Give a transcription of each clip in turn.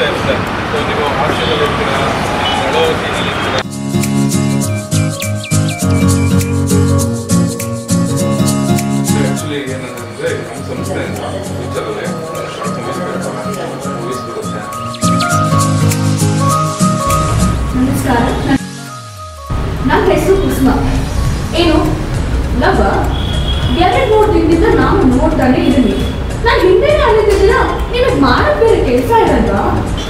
ಅನಿಸ್ತಾ ಇರುತ್ತೆ ಸೊ ನೀವು ಹಾಸ್ಟೆಲಲ್ಲಿ ಇರ್ತೀರಾ ನಡವಳಿಕೆಯಲ್ಲಿ ಇರ್ತೀರಾ ಆ್ಯಕ್ಚುಲಿ ಏನಂದರೆ ನಮ್ಮ ಸಂಸ್ಥೆಯಿಂದ ಫ್ಯೂಚರಲ್ಲಿ ಶಾರ್ಟ್ ಮೂವೀಸ್ ಮೂವೀಸ್ ಬರುತ್ತೆ ನಮಸ್ಕಾರ ನನ್ನ ಹೆಸರು ಕುಸುಮ ಏನು ಲವ ಎರಡು ಮೂರು ದಿನದಿಂದ ನಾನು ನೋಡ್ತಾನೆ ಇದ್ದೀನಿ ನಾನು ಹಿಂದೆನೇ ಅಲ್ಲಿದ್ದಿಲ್ಲ ನಿಮಗೆ ಮಾಡಕ್ ಬೇರೆ ಕೆಲಸ ಇರಲ್ವಾ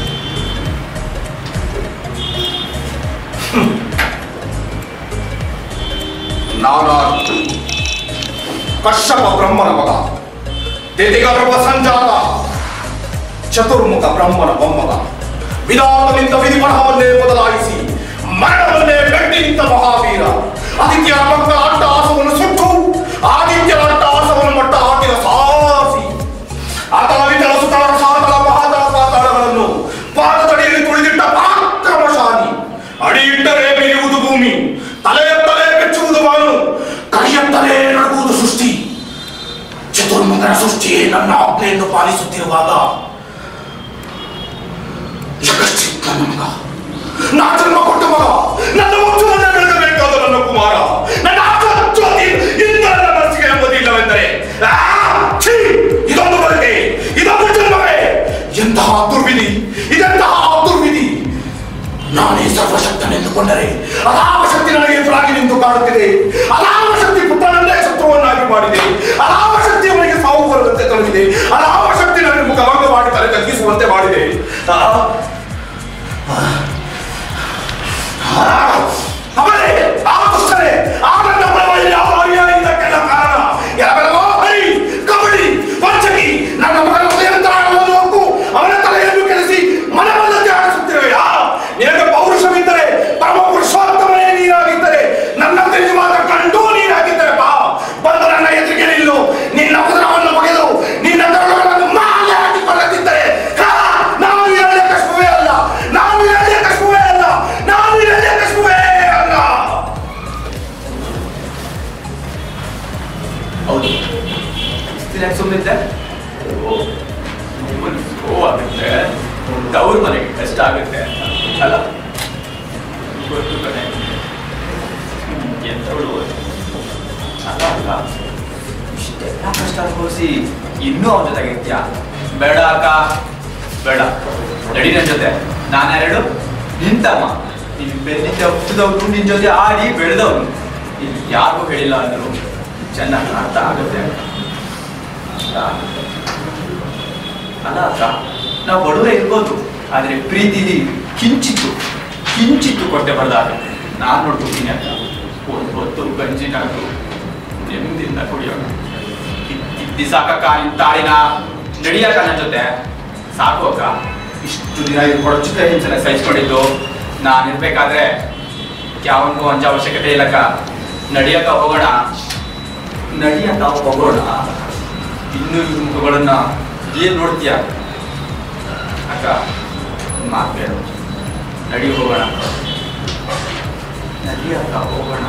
ನಾನಾರ್ಜು ಕಶ್ಯಪ ಬ್ರಹ್ಮನ ಮಗ ದಿತಿಗರ್ಭ ಸಂಜಾತ ಚತುರ್ಮುಖ ಬ್ರಹ್ಮನ ಮೊಮ್ಮಗ ವಿಧಾನದಿಂದ ವಿಧಿಪಣವನ್ನೇ ಬದಲಾಯಿಸಿ ಮರಣವನ್ನೇ ಬೆಟ್ಟಿ ನಿಂತ ಮಹಾವೀರ ಆದಿತ್ಯರ ಮಕ್ಕಳ ಅಟ್ಟಹಾಸವನ್ನು ಸುಟ್ಟು ಆದಿತ್ಯರ ಅಟ್ಟಹಾಸವನ್ನು ಮಟ್ಟ ಹಾಕಿದ ಸಾಹಸಿ ಆತನ ವಿತಲ ಸುತಳ ಸಾತಲ ಮಹಾತಳ ಪಾತಾಳಗಳನ್ನು ಪಾದದಡಿಯಲ್ಲಿ ತುಳಿದಿಟ್ಟ ಪರಾಕ್ರಮಶಾಲಿ ಅಡಿಯಿಟ್ಟರೆ ಬೆಳೆಯುವುದು ಭೂಮಿ ತಲೆ ಎತ್ತಲೇ ಬೆಚ್ಚುವುದು ಬಾನು ಕೈಯೆತ್ತಲೇ ನಡುಗುವುದು ಸೃಷ್ಟಿ ಚತುರ್ಮುಖನ ಸೃಷ್ಟಿಯೇ ನನ್ನ ಆಜ್ಞೆಯನ್ನು ಪಾಲಿಸುತ್ತಿರುವಾಗ ಜಗಚ್ಚಿತ್ ನನ್ನ ಮಗ ನಾ ಜನ್ಮ ಕೊಟ್ಟ ಮಗ ನನ್ನ ವಂಶವನ್ನೇ ಬೆಳೆಸಬೇಕಾದ ನನ್ನ ಕುಮಾರ ನನ್ನ ಆಕರ್ಜ್ಯೋತಿ ಇಂದ ನನ್ನ ಮನಸ್ಸಿಗೆ ಎಂಬುದಿಲ್ಲವೆಂದರೆ ಆ, ಛೀ! ಇದೊಂದು ಬದುಕೆ ಇದೊಂದು ಜನ್ಮವೇ ಎಂತಹ ದುರ್ವಿಧಿ ಇದೆಂತಹ ದುರ್ವಿಧಿ ನಾನೇ ಸರ್ವಶಕ್ತನೆಂದುಕೊಂಡರೆ ಅದಾವ ಶಕ್ತಿ ನನಗೆ ಎದುರಾಗಿ ನಿಂತು ಕಾಡುತ್ತಿದೆ ಅದಾವ ಶಕ್ತಿ ಪುತ್ರನನ್ನೇ ಶತ್ರುವನ್ನಾಗಿ ಮಾಡಿದೆ ಅದಾವ ಶಕ್ತಿ ಅವನಿಗೆ ಸಾವು ಬರುವಂತೆ ತೊಡಗಿದೆ ಅದಾವ ಶಕ್ತಿ ನನಗೆ ಮುಖಭಂಗ ಮಾಡಿ ತಲೆ ತಗ್ಗಿಸುವಂತೆ ಮಾಡಿದೆ ಆ, ಆ, ಆ, ಅವನೇ ಆ ದುಷ್ಟನೇ ಆ ನನ್ನ ಬಲವಾಗಿ ಯಾವ ಅರಿಯಾಗಿದ್ದ ಕೆಲ ಕಾರಣ ಯಾವೆಲ್ಲವೋ ಹರಿ ಕಬಡ್ಡಿ ವಂಚಕಿ ನನ್ನ ಮಗನ ಹೃದಯಂತರಾಳವನ್ನು ಹೊಕ್ಕು ಅವನ ತಲೆಯನ್ನು ಕೆಡಿಸಿ ಮನವಲ್ಲದೆ ಆಡಿಸುತ್ತಿರುವೆಯಾ ನಿನಗೆ ಪೌರುಷವಿದ್ದರೆ ಪರಮ ಪುರುಷೋತ್ತಮನೇ ನೀನಾಗಿದ್ದರೆ ನನ್ನ ನಿಜವಾದ ಕಂಡು ನೀನಾಗಿದ್ದರೆ ಬಾ ಬಂದು ನನ್ನ ಎದುರಿಗೆ ನಿಲ್ಲು ನಿನ್ನ ಉದರವನ್ನು ಬಗೆದು ನಿನ್ನ ತರುಣಗಳನ್ನು ಮಾಲೆ ಹಾಕಿಕೊಳ್ಳದಿದ್ದರೆ ಹಾ, ನಾನು ಎರಡೇ ಕಷ್ಟವೇ ಅಲ್ಲ ನಾನು ಎರಡೇ ಕಷ್ಟವೇ ಅಲ್ಲ ನಾನು ಎರಡೇ ಕಷ್ಟವೇ ಅಲ್ಲ ಹೌದು ದಿನ ಸುಮ್ಮನಿದ್ದೆ ಆಗುತ್ತೆ ತವ್ರ ಮನೆಗೆ ಕಷ್ಟ ಆಗುತ್ತೆ ಅಲ್ಲ ಗೊತ್ತು ಕಣೆ ಎಂಥವಳು ಅಲ್ಲ ಅಲ್ಲ ಇಷ್ಟೆಲ್ಲ ಕಷ್ಟ ಅನುಭವಿಸಿ ಇನ್ನೂ ಅವನ ಜೊತೆಗಿರ್ತೀಯ ಬೇಡ ಅಕ್ಕ ಬೇಡ ನಡಿ ನನ್ನ ಜೊತೆ ನಾನೆರಡು ನಿಂತಮ್ಮ ನಿನ್ ಬೆನ್ನಿಂದ ಹುಟ್ಟಿದವ್ರು ನಿನ್ ಜೊತೆ ಆಡಿ ಬೆಳೆದವ್ರು ನೀನು ಯಾರಿಗೂ ಹೇಳಿಲ್ಲ ಅಂದ್ರು ಚೆನ್ನಾಗಿ ಅರ್ಥ ಆಗುತ್ತೆ ಅರ್ಥ ಆಗುತ್ತೆ. ಅಲ್ಲ ಅಕ್ಕ ನಾವು ಬಡವರೇ ಇರ್ಬೋದು ಆದ್ರೆ ಪ್ರೀತಿಲಿ ಕಿಂಚಿತ್ತು ಕಿಂಚಿತ್ತು ಕೊಟ್ಟೆ ಬರದಾಗುತ್ತೆ ನಾನು ನೋಡ್ಕೊತೀನಿ ಅಕ್ಕ ಒಂದು ಹೊತ್ತು ಗಂಜಿನಾದ್ರು ನೆಮ್ಮದಿಯಿಂದ ಕುಡಿಯೋಣ ಇದ್ದಿ ಸಾಕಕ್ಕ ನಿನ್ ತಾಳಿನ ನಡಿಯಕ್ಕ ನನ್ನ ಜೊತೆ ಸಾಕು ಅಕ್ಕ ಇಷ್ಟು ದಿನ ಇರ್ಕೊಡೋ ಚಿಕ್ಕ ಹಿಂಸೆನ ಸಹಿಸ್ಕೊಂಡಿದ್ದು ನಾನು ಇರ್ಬೇಕಾದ್ರೆ ಯಾವನಿಗೂ ಅಂಜ ಅವಶ್ಯಕತೆ ಇಲ್ಲಕ್ಕ ನಡಿಯಕ್ಕ ಹೋಗೋಣ ನಡಿಯಕ್ಕ ಹೋಗೋಣ ಇನ್ನು ಇವ್ರ ಮುಖಗಳನ್ನ ಏನ್ ನೋಡ್ತೀಯ ಅಕ್ಕ ಮಾತೇಳು ನಡಿ ಹೋಗೋಣ ನಡಿಯಕ್ಕ ಹೋಗೋಣ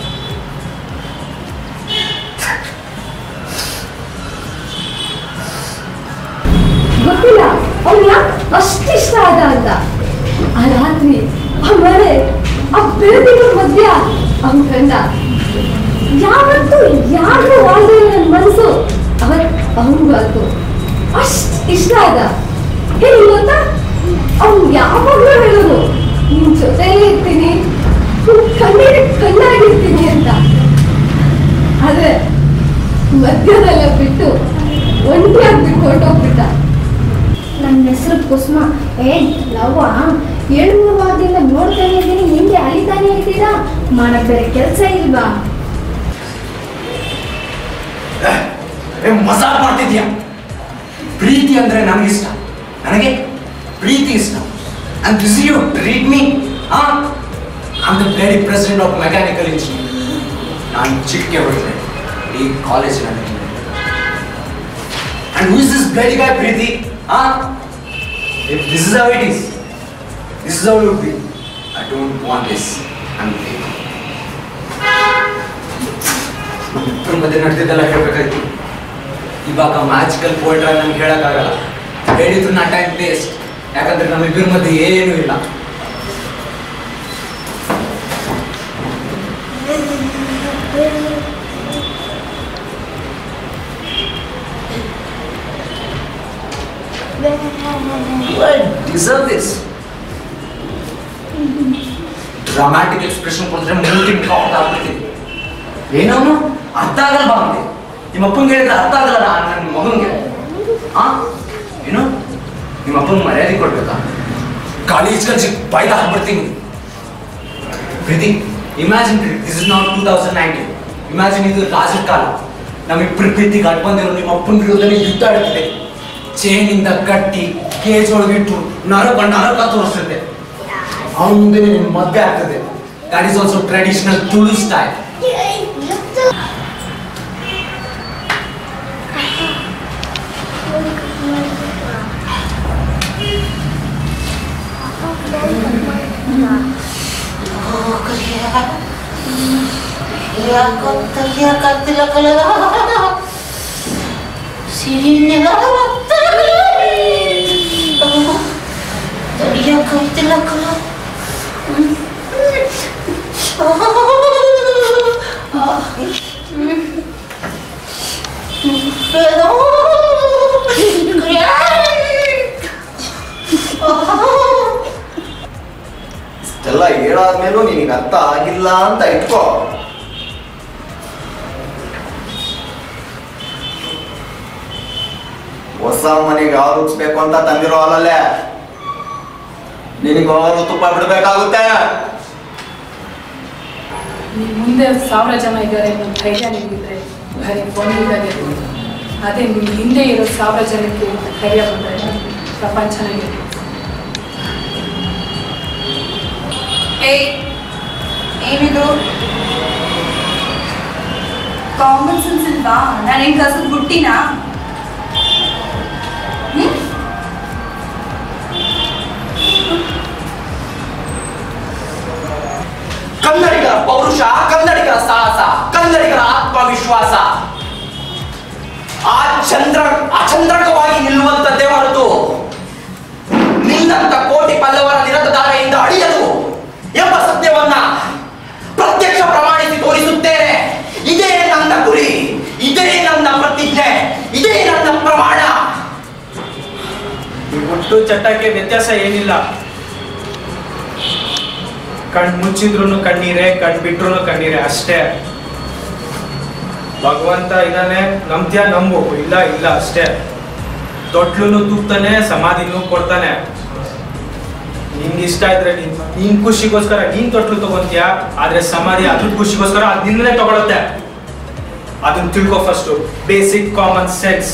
ಗೊತ್ತಿಲ್ಲ ಅವ್ನು ಯಾಕೆ ಅಷ್ಟು ಇಷ್ಟ ಆದ ಅಂತ ಆ ರಾತ್ರಿ ಆ ಮಳೆ ಆ ಬೆಳಕಿನ ಮಧ್ಯ ಅವನ್ ಕಂಡ ಯಾವತ್ತು ಯಾರಿಗೂ வாழ்ದೆ ನನ್ನ ಮನಸ್ಸು ಅವತ್ ಅವನಿಗೂ ಆಯ್ತು ಅಷ್ಟ್ ಇಷ್ಟ ಆದ ಹೇಳಿ ಗೊತ್ತಾ ಅವ್ನು ಯಾವಾಗಲೂ ಹೇಳೋದು ನಿನ್ ಜೊತೆಲೇ ಇರ್ತೀನಿ ನಿನ್ ಕಣ್ಣಿಗೆ ಕಣ್ಣಾಗಿರ್ತೀನಿ ಅಂತ ಆದ್ರೆ ಮಧ್ಯದಲ್ಲೇ ಬಿಟ್ಟು ಒಂಟಿಯಾಗಿ ಬಿಟ್ಟು ಹೊರಟೋಗ್ಬಿಟ್ಟ ನನ್ನ ಹೆಸರು ಕುಸುಮ ಏ ಲವ್ವ ಏಳು ಮೂರು ವಾರದಿಂದ ನೋಡ್ತಾನೆ ಇದ್ದೀನಿ ಹಿಂದೆ ಅಲಿತಾನೆ ಇರ್ತೀರಾ ಮಾಡಕ್ ಬೇರೆ ಕೆಲಸ ಇಲ್ವಾ ಏ, ಮಜಾಕ್ ಮಾಡ್ತಿದ್ಯಾ ಪ್ರೀತಿ ಅಂದ್ರೆ ನನಗಿಷ್ಟ ನನಗೆ ಪ್ರೀತಿ ಇಷ್ಟ and this you treat me ah I'm the bloody president of mechanical engineer ನಾನು ಚಿಕ್ಕ ಹೋಗಿದ್ದೆ ಈ ಕಾಲೇಜಿನಲ್ಲಿ and who is this bloody guy Preethi ah if this is how it is this is how you be I don't want this I'm ಇಬ್ಬರ ಮಧ್ಯೆ ನಡೆದಿದ್ದೆಲ್ಲ ಹೇಳ್ಬೇಕಾಯ್ತು ಇವಾಗ magical ಪೋಲ್ಟ್ರ ನನ್ಗೆ ಹೇಳಕ್ಕಾಗಲ್ಲ ಹೇಳಿದ್ರು ನಾ ಟೈಮ್ ವೇಸ್ಟ್ ಯಾಕಂದ್ರೆ ನಮ್ಮಿಬ್ಬರ ಮಧ್ಯೆ ಏನೂ ಇಲ್ಲ ಡಿಸರ್ವ್ ದಿಸ್ ಡ್ರಾಮ್ಯಾಟಿಕ್ ಎಕ್ಸ್ಪ್ರೆಷನ್ ಕೊಡಿದ್ರೆ ಮೂತಿ ಕೌಂಟ್ ಆಗ್ಬಿಡ್ತೀನಿ ಏನವನು ಅರ್ಥ ಆಗಲ್ಲ ಬಾ ಅಂತೆ ನಿಮ್ಮ ಅಪ್ಪಂಗೆ ಹೇಳಿದ್ರೆ ಅರ್ಥ ಆಗಲ್ಲ ನನ್ನ ಮಗನ್ಗೆ ಆ ಏನು ನಿಮ್ಮ ಅಪ್ಪಂಗೆ ಮರ್ಯಾದೆ ಕೊಡ್ಬೇಕಾ ಗಾಳಿ ಇಸ್ಕೊಂಡು ಸಿಕ್ ಬೈದ ಹಾಕ್ಬಿಡ್ತೀನಿ Preethi imagine this is not two thousand nineteen imagine ಇದು ರಾಜರ ಕಾಲ ನಮ್ಮಿಬ್ಬರ ಪ್ರೀತಿ ಗಟ್ ಬಂದಿರೋ ನಿಮ್ಮ ಅಪ್ಪನ ವಿರುದ್ಧನೇ ಯುದ್ಧ ಆಡ್ತಿದೆ ಚೇನಿಂದ ಕಟ್ಟಿ ಕೇಜ್ ಒಳಗಿಟ್ಟು ನರಕ ನರಕ ತೋರಿಸುತ್ತೆ ಅವನ ಮುಂದೆ ನಿನ್ನ ಮದ್ವೆ ಆಗ್ತದೆ that is also traditional Tulu style ಯಾಕಾಗ್ತಿಲ್ಲ ಕಲಗ ಸಿರಿನೆಲ್ಲ ತಡಿಯಕ್ಕಾಗ್ತಿಲ್ಲ ಕಲ ಇಷ್ಟೆಲ್ಲ ಹೇಳಾದ್ಮೇಲೂ ನಿನಗೆ ಅರ್ಥ ಆಗಿಲ್ಲ ಅಂತ ಇಟ್ಕೋ ಹೊಸ ಮನೆಗೆ ಹಾಲು ಉಚ್ಬೇಕು ಅಂತ ತಂದಿರೋ ಹಾಲಲ್ಲೇ ನಿನಗೆ ಹಾಲು ತುಪ್ಪ ಬಿಡ್ಬೇಕಾಗುತ್ತೆ ನಿಮ್ ಮುಂದೆ ಸಾವಿರ ಜನ ಇದ್ದಾರೆ ನಿಮ್ಮ ಧೈರ್ಯ ನಿಮಗಿದ್ರೆ ಬರೀ ಒಂದಿದ್ದಾರೆ ಅದೇ ನಿಮ್ಮ ಹಿಂದೆ ಇರೋ ಸಾವಿರ ಜನಕ್ಕೆ ಧೈರ್ಯ ಬಂದರೆ ಪ್ರಪಂಚನೇ ಗೆಲ್ಲುತ್ತೆ. ಏಯ್ ಏನಿದು ಕಾಮನ್ ಸೆನ್ಸ್ ಇಲ್ವಾ ನಾನೇನ್ ಕಸದ ಬುಟ್ಟಿನಾ ಹ್ಮ್? ಕನ್ನಡಿಗರ ಪೌರುಷ ಕನ್ನಡಿಗರ ಸಾಹಸ ಕನ್ನಡಿಗರ ಆತ್ಮವಿಶ್ವಾಸ ಆ ಚಂದ್ರ ಅಚಂದ್ರಕವಾಗಿ ನಿಲ್ಲುವಂತದ್ದೇ ಹೊರತು ನಿನ್ನಂತ ಕೋಟಿ ಪಲ್ಲವರ ನಿರತಧಾರೆಯಿಂದ ಅಳಿಯದು ಎಂಬ ಸತ್ಯವನ್ನ ಪ್ರತ್ಯಕ್ಷ ಪ್ರಮಾಣಿಸಿ ತೋರಿಸುತ್ತೇನೆ ಇದೇ ನನ್ನ ಗುರಿ ಇದೇ ನನ್ನ ಪ್ರತಿಜ್ಞೆ ಇದೇ ನನ್ನ ಪ್ರಮಾಣ ಈ ಹುಟ್ಟು ಚಟಕ್ಕೆ ವ್ಯತ್ಯಾಸ ಏನಿಲ್ಲ ಕಣ್ ಮುಚ್ಚಿದ್ರು ಕಣ್ಣೀರೇ ಕಣ್ ಬಿಟ್ರು ಕಣ್ಣೀರೇ ಅಷ್ಟೇ ಭಗವಂತ ಇದಾನೆ ನಂಬ್ತ್ಯಾ ನಂಬು ಇಲ್ಲ ಇಲ್ಲ ಅಷ್ಟೇ ತೊಟ್ಲುನು ತೂಗ್ತಾನೆ ಸಮಾಧಿನೂ ಕೊಡ್ತಾನೆ ನಿನ್ಗೆ ಇಷ್ಟ ಇದ್ರೆ ನೀನ್ ನೀನ್ ಖುಷಿಗೋಸ್ಕರ ನೀನ್ ತೊಟ್ಲು ತಗೊಂತೀಯ ಆದ್ರೆ ಸಮಾಧಿ ಅದ್ರ ಖುಷಿಗೋಸ್ಕರ ಅದ್ ನಿನ್ನೆ ತಗೊಳುತ್ತೆ ಅದನ್ನ ತಿಳ್ಕೊ ಫಸ್ಟ್ ಬೇಸಿಕ್ ಕಾಮನ್ ಸೆನ್ಸ್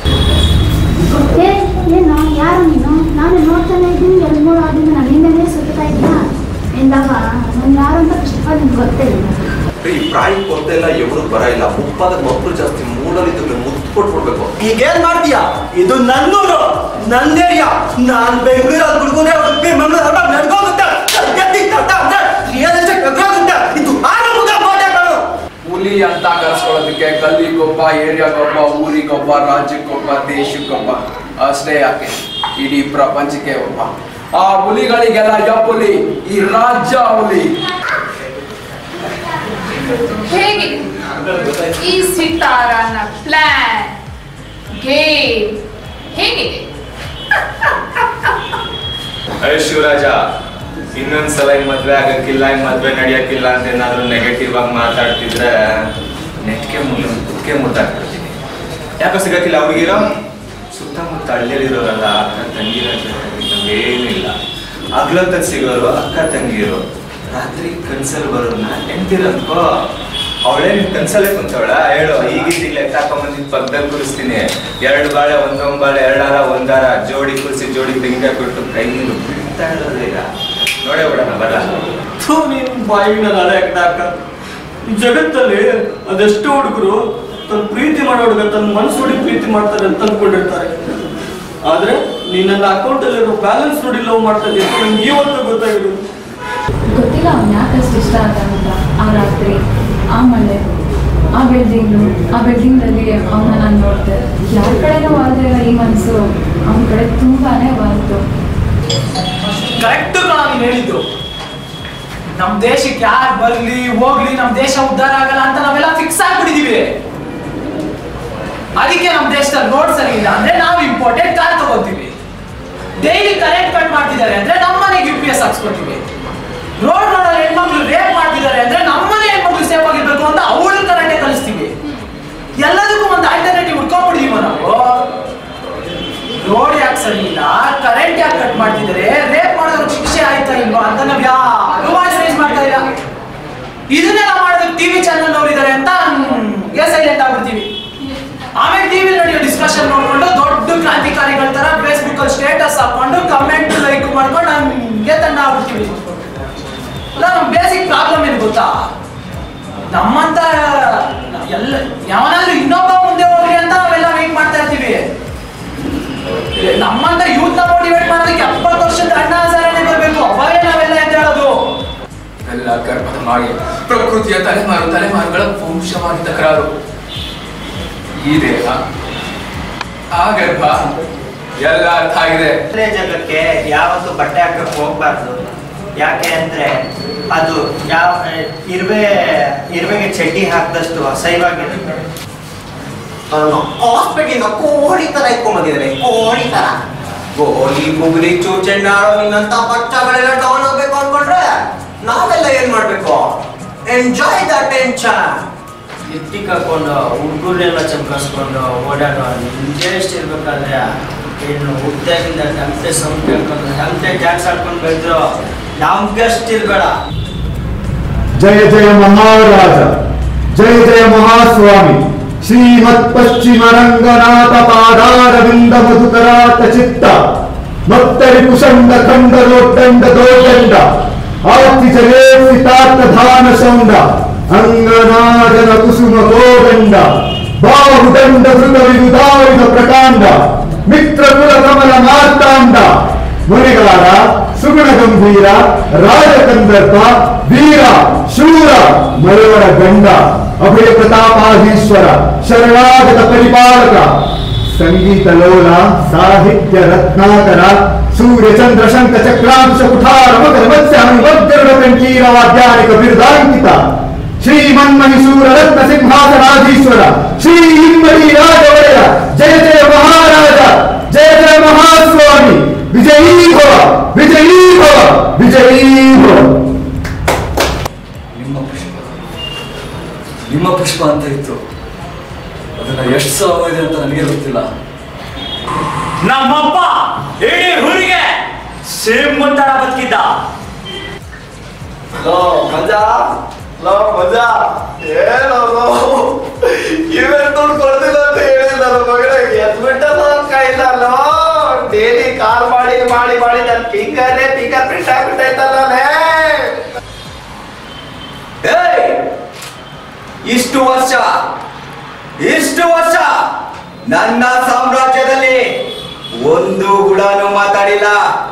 ಏ ಏನು ಯಾರು ನೀನು ನಾನು ನೋಡ್ತಾನೆ ಇದ್ದೀನಿ ಎರಡು ಮೂರು ಆದಿಂದ ನಾನು ಹಿಂದೆನೇ ಸುತ್ತಾ ಇದ್ದ ಎಂದಾಗ ನಾನು ಯಾರು ಅಂತ ಕಷ್ಟಪಟ್ಟು ನಿಮ್ಗೆ ಗೊತ್ತಿಲ್ಲ ಈ ಪ್ರಾಯಿ ಕೊರತೆ ಎಲ್ಲ ಎವರು ಬರ ಇಲ್ಲ ಮುಪ್ಪಾದ ಮಕ್ಕಳು ಜಾಸ್ತಿ ಮೂಡಲಿದ್ದು ಮುತ್ತು ಕೊಟ್ಬಿಡ್ಬೇಕು ಈಗೇನ್ ಮಾಡ್ತೀಯ ಇದು ನನ್ನೂರು ನನ್ನ ಏರಿಯಾ ನಾನ್ ಬೆಂಗಳೂರಲ್ಲಿ ಗುಡ್ಗುನೆ ಉಡುಪಿ ಮಂಗಳೂರು ನಡ್ಕೋಗುತ್ತೆ ಎತ್ತಿ ತಟ್ಟ ಅಂದ್ರೆ ರಿಯಲ್ ಎಸ್ಟೇಟ್ ಎಗ್ರೋಗುತ್ತೆ ಇದು ಆರಂಭದ ಕೋಟೆಗಳು ಹುಲಿ ಅಂತ ಕರೆಸ್ಕೊಳ್ಳೋದಕ್ಕೆ ಗಲ್ಲಿಗೊಬ್ಬ ಏರಿಯಾಗೊಬ್ಬ ಊರಿಗೊಬ್ಬ ರಾಜ್ಯಕ್ಕೊಬ್ಬ ದೇಶಕ್ಕೊಬ್ಬ ಅಷ್ಟೇ ಯಾಕೆ ಇಡೀ ಪ್ರಪಂಚಕ್ಕೆ ಒಬ್ಬ ಆ ಹುಲಿಗಳಿಗೆಲ್ಲ ಯಪ್ಪುಲಿ ಈ ರಾಜ್ಯ ಹುಲಿ ಹೇಗಿದೆ ಈ ಸಿತಾರನ ಪ್ಲಾನ್ ಗೇಮ್ ಹೇಗಿದೆ ಅರೆ ಶಿವರಾಜ ಇನ್ನೊಂದ್ಸಲ ಹಿಂಗ್ ಮದ್ವೆ ಆಗಕ್ಕಿಲ್ಲ ಹಿಂಗ್ ಮದ್ವೆ ನಡೆಯಕ್ಕಿಲ್ಲ ಅಂತ ಏನಾದ್ರು ನೆಗೆಟಿವ್ ಆಗಿ ಮಾತಾಡ್ತಿದ್ರೆ ನೆಟ್ಗೆ ಮುಳ್ಳು ಕುಕ್ಕೆ ಮುದ್ದಾಕ್ಬಿಡ್ತೀನಿ ಯಾಕೋ ಸಿಗಕ್ಕಿಲ್ಲ ಹುಡುಗಿರೋ ಸುತ್ತಮುತ್ತ ಹಳ್ಳಿಯಲ್ಲಿರೋರಲ್ಲ ಅಕ್ಕ ತಂಗಿರ ಏನಿಲ್ಲ ಹಗ್ಲೊತ್ತಲ್ಲಿ ಸಿಗೋರು ಅಕ್ಕ ತಂಗಿರು ರಾತ್ರಿ ಕನ್ಸಲ್ಲಿ ಬರೋರ್ನ ಎಂತಿರಕ್ಕೋ ಅವಳೇ ನಿನ್ ಕನ್ಸಲ್ಲೇ ಕುಂತವಳ ಹೇಳು ಈಗಿದ್ದಿಲ್ಲ ಲೆಕ್ಕಾಕೊಂಬಂದಿದ್ ಪಕ್ಕದಲ್ಲಿ ಕೂರಿಸ್ತೀನಿ ಎರಡು ಬಾಳೆ ಒಂದೊಂದ್ ಬಾಳೆ ಎರಡಾರ ಒಂದಾರ ಜೋಡಿ ಕೂರಿಸಿ ಜೋಡಿ ತೆಂಗಿನ ಕೊಟ್ಟು ಕೈ ನೀರು ಬೀಳ್ತಾ ಇರೋದು ಈಗ ನೋಡೇ ಬಿಡೋಣ ಬರಲ್ಲ ಥು, ನೀನ್ ಬಾಯಿನ ನಾಳೆ ಹಾಕ ಈ ಜಗತ್ತಲ್ಲಿ ಅದೆಷ್ಟೋ ಹುಡುಗರು ತನ್ನ ಪ್ರೀತಿ ಮಾಡೋ ಹುಡುಗ ತನ್ನ ಮನಸ್ಸು ನೋಡಿ ಪ್ರೀತಿ ಮಾಡ್ತಾರೆ ಅಂತ ಅಂದ್ಕೊಂಡಿರ್ತಾರೆ ಆದ್ರೆ ನೀನ್ ನನ್ನ ಅಕೌಂಟ್ ಅಲ್ಲಿರೋ ಬ್ಯಾಲೆನ್ಸ್ ನೋಡಿ ಲವ್ ಮಾಡ್ತಾ ಇದ್ದೀನಿ ನಂಗೆ ಇವತ್ತು ಗೊತ್ತಾಗಿರೋದು ಗೊತ್ತಿಲ್ಲ ಅವ್ನು ಯಾಕಷ್ಟು ಇಷ್ಟ ಆದಂತ ಆ ರಾತ್ರಿ ಆ ಮಳೆ ಆ ಬಿಲ್ಡಿಂಗು ಆ ಬಿಲ್ಡಿಂಗಲ್ಲಿ ಅವನ್ನ ನಾನು ನೋಡಿದೆ ಯಾರ ಕಡೆನೂ ವಾಲ್ದೇ ಇರೋ ಈ ಮನಸ್ಸು ಅವನ ಕಡೆ ತುಂಬಾನೇ ವಾಲ್ತು ನಮ್ ದೇಶಕ್ಕೆ ಯಾರು ಬರ್ಲಿ ಹೋಗ್ಲಿ ನಮ್ ದೇಶ ಉದ್ಧಾರ ಆಗಲ್ಲ ಅಂತ ನಾವೆಲ್ಲ ಫಿಕ್ಸ್ ಆಗ್ಬಿಟ್ಟಿದೀವಿ ಅದಕ್ಕೆ ನಮ್ ದೇಶದಲ್ಲಿ ರೋಡ್ ಸರಿ ಇಲ್ಲ ಅಂದ್ರೆ ನಾವು ಇಂಪಾರ್ಟೆಂಟ್ ಕಾರ್ ತಗೋತೀವಿ ಡೈಲಿ ಕರೆಂಟ್ ಕಟ್ ಮಾಡ್ತಿದ್ದಾರೆ ಅಂದ್ರೆ ನಮ್ಮನೆಗೆ ಯು ಪಿ ಎಸ್ ಹಾಕ್ಸ್ಕೊತೀವಿ ರೋಡ್ ರೋಡಲ್ಲಿ ಹೆಣ್ಮಕ್ಳು ರೇಪ್ ಮಾಡ್ತಿದ್ದಾರೆ ಅಂದ್ರೆ ನಮ್ಮನೆ ಹೆಣ್ಮಕ್ಳು ಸೇಫ್ ಆಗಿರ್ಬೇಕು ಅಂತ ಅವಳ ಕರೆಂಟೇ ಕಳಿಸ್ತೀವಿ ಎಲ್ಲದಕ್ಕೂ ಒಂದು ಆಲ್ಟರ್ನೇಟಿವ್ ಹುಡ್ಕೊಂಡ್ಬಿಡಿದೀವ ನಾವು ರೋಡ್ ಯಾಕೆ ಸರಿ ಇಲ್ಲ ಕರೆಂಟ್ ಯಾಕೆ ಕಟ್ ಮಾಡ್ತಿದ್ದಾರೆ ರೇಪ್ ಮಾಡೋದ್ರ ಶಿಕ್ಷೆ ಆಯ್ತಾ ಇಲ್ವಾ ಅಂತ ನಾವ್ ಯಾರು ವಾಯ್ಸ್ ರೈಸ್ ಮಾಡ್ತಾ ಇಲ್ಲ ಇದನ್ನೆಲ್ಲ ಮಾಡೋದಕ್ಕೆ ಟಿವಿ ಚಾನಲ್ ನೋಡಿದ್ದಾರೆ ಅಂತ ಗೆ ಸೈಲೆಂಟ್ ಆಗ್ಬಿಡ್ತೀವಿ ಆಮೇಲೆ ಟಿವಿ ನಡೆಯೋ ಡಿಸ್ಕಷನ್ ನೋಡ್ಕೊಂಡು ದೊಡ್ಡ ಕ್ರಾಂತಿಕಾರಿಗಳ ತರ ಫೇಸ್ಬುಕ್ ಅಲ್ಲಿ ಸ್ಟೇಟಸ್ ಹಾಕೊಂಡು ಕಮೆಂಟ್ ಲೈಕ್ ಮಾಡ್ಕೊಂಡು ಹಂಗೆ ತಂಡ ಆಗ್ಬಿಡ್ತೀವಿ ಅಲ್ಲ ನಮ್ ಬೇಸಿಕ್ ಪ್ರಾಬ್ಲಮ್ ಏನು ಗೊತ್ತಾ ನಮ್ಮಂತ ಎಲ್ಲ ಯಾವನಾದ್ರೂ ಇನ್ನೊಬ್ಬ ಮುಂದೆ ಹೋಗ್ಲಿ ಅಂತ ನಾವೆಲ್ಲ ವೇಟ್ ಮಾಡ್ತಾ ಇರ್ತೀವಿ ನಮ್ಮಂತ ಯೂತ್ ನ ಮೋಟಿವೇಟ್ ಮಾಡೋದಕ್ಕೆ ಎಪ್ಪತ್ತು ವರ್ಷದ ಅಣ್ಣ ಹಜಾರನೆ ಬರ್ಬೇಕು ಅವಾಗೇ ನಾವೆಲ್ಲ ಅಂತ ಹೇಳೋದು ಎಲ್ಲ ಗರ್ಭದ ಮಾಯೆ ಪ್ರಕೃತಿಯ ತಲೆಮಾರು ತಲೆಮಾರುಗಳ ವಂಶವಾಗಿ ತಕರಾರು ಈ ದೇಹ ಆ ಗರ್ಭ ಎಲ್ಲ ಅರ್ಥ ಆಗಿದೆ ಒಳ್ಳೆ ಜಾಗಕ್ಕೆ ಯಾವತ್ತು ಬಟ್ಟೆ ಹಾಕಕ್ಕೆ ಹೋಗ್ಬಾರ್ದು ಯಾಕೆ ಅಂದ್ರೆ ಅದು ಯಾವ ಇರುವೆ ಇರುವೆಗೆ ಚಡ್ಡಿ ಹಾಕಿದಷ್ಟು ಅಸಹ್ಯವಾಗಿರುತ್ತೆ ಹಾಸ್ಪಿಟಲ್ ಕೋಳಿ ತರ ಇಟ್ಕೊಂಡ್ಬಂದಿದ್ದಾರೆ ಕೋಳಿ ತರ ಗೋಲಿ ಬುಗುರಿ ಚೂಚೆಂಡಾಡೋ ನಿನ್ನಂತ ಬಚ್ಚಗಳೆಲ್ಲ ಡೌನ್ ಆಗ್ಬೇಕು ಅನ್ಕೊಂಡ್ರೆ ನಾವೆಲ್ಲ ಏನ್ ಮಾಡ್ಬೇಕು ಎಂಜಾಯ್ ದ ಟೆನ್ಷನ್ ಎತ್ತಿ ಕರ್ಕೊಂಡು ಹುಡುಗರೆಲ್ಲ ಚಮಕಿಸ್ಕೊಂಡು ಓಡಾಡೋ ನಿಮ್ಗೆ ಎಷ್ಟು ಇರ್ಬೇಕಾದ್ರೆ ಇನ್ನು ಹುಟ್ಟಾಗಿಂದ ನಮ್ತೆ ಸಂತೆ ಹಾಕೊಂಡು ನಮ್ತೆ ಡ್ಯಾನ್ಸ್ ಆಡ್ಕೊಂಡು ಬೆಳೆದ್ರು ನಮ್ಗೆ ಅಷ್ಟು ಇರ್ಬೇಡ ಜಯ ಜಯ ಮಹಾರಾಜ ಜಯ ಜಯ ಮಹಾಸ್ವಾಮಿ ಶ್ರೀಮತ್ ಪಶ್ಚಿಮ ರಂಗನಾಥ ಪಾದಾರವಿಂದ ಮಧುಕರಾತ ಚಿತ್ತ ಮತ್ತರಿ ಕುಶಂಡ ಖಂಡ ದೊಡ್ಡಂಡ ದೋಡ್ಡಂಡ ಆರ್ತಿ ಜಲೇಸಿತಾರ್ಥ ಧಾನ ಶೌಂಡ ಅಂಗನಾದನ ಕುಸುಮ ಗೋದಂಡ ಬಾಹುದಂಡ ಧೃತ ವಿರುದಾಯುಧ ಪ್ರಕಾಂಡ ಮಿತ್ರ ಕುಲ ಕಮಲ ಮಾರ್ತಾಂಡ ಮುನಿಗಾರ ಸುಗುಣ ಗಂಭೀರ ರಾಜಕಂದರ್ಪ ವೀರ ಶೂರ ಮರವರ ಗಂಡ ಅಭಯ ಪ್ರತಾಪಾಧೀಶ್ವರ ಶರಣಾಗತ ಪರಿಪಾಲಕ ಸಂಗೀತ ಲೋಲ ಸಾಹಿತ್ಯ ರತ್ನಾಕರ ಸೂರ್ಯ ಚಂದ್ರ ಶಂಕ ಚಕ್ರಾಂಶ ಕುಠಾರ ಮಕರ ಮತ್ಸ್ಯ ವಜ್ರ ಕಂಠೀರ ವಾದ್ಯಾನಿಕ ಬಿರುದಾಂಕಿತ ಶ್ರೀಮನ್ಮಹಿಷೂರ ರತ್ನ ಸಿಂಹಾಸನಾಧೀಶ್ವರ ಶ್ರೀ ಇಮ್ಮಡಿ ರಾಜವರೆಯ ಜಯ ಜಯ ಮಹಾರಾಜ ಜಯ ಜಯ ಮಹಾಸ್ವಾಮಿ ವಿಜಯೀ ಭವ ವಿಜಯೀ ಭವ ವಿಜಯೀ ಭವ ನಿಮ್ಮ ಪುಷ್ಪ ನಿಮ್ಮ ಪುಷ್ಪ ಅಂತ ಇತ್ತು ಅದನ್ನ ಎಷ್ಟು ಸಾವಿರ ಅಂತ ನನಗೆ ಗೊತ್ತಿಲ್ಲ ನಮ್ಮಪ್ಪ ಇಡೀ ಊರಿಗೆ ಶ್ರೀಮಂತರ ಬದುಕಿದ್ದ ಲೋ ಮಜಾ ಲೋ ಮಜಾ ಏನೋ ಇವೆಲ್ಲ ದುಡ್ಡು ಕೊಡ್ತಿಲ್ಲ ಅಂತ ಹೇಳಿ ನನ್ನ ಮಗಳಿಗೆ ಎದ್ಬಿಟ್ಟಲ್ಲ ಕೈಲಲ್ಲೋ ಡೈಲಿ ಕಾಲ್ ಮಾಡಿ ಮಾಡಿ ಮಾಡಿ ನನ್ನ ಫಿಂಗರೇ ಫಿಂಗರ್ ಪ್ರಿಂಟ್ ಆಗ್ಬಿಟ್ಟೈತಲ್ಲೇ ಏಯ್! ಇಷ್ಟು ವರ್ಷ ಇಷ್ಟು ವರ್ಷ ನನ್ನ ಸಾಮ್ರಾಜ್ಯದಲ್ಲಿ ಒಂದು ಹುಳನು ಮಾತಾಡಿಲ್ಲ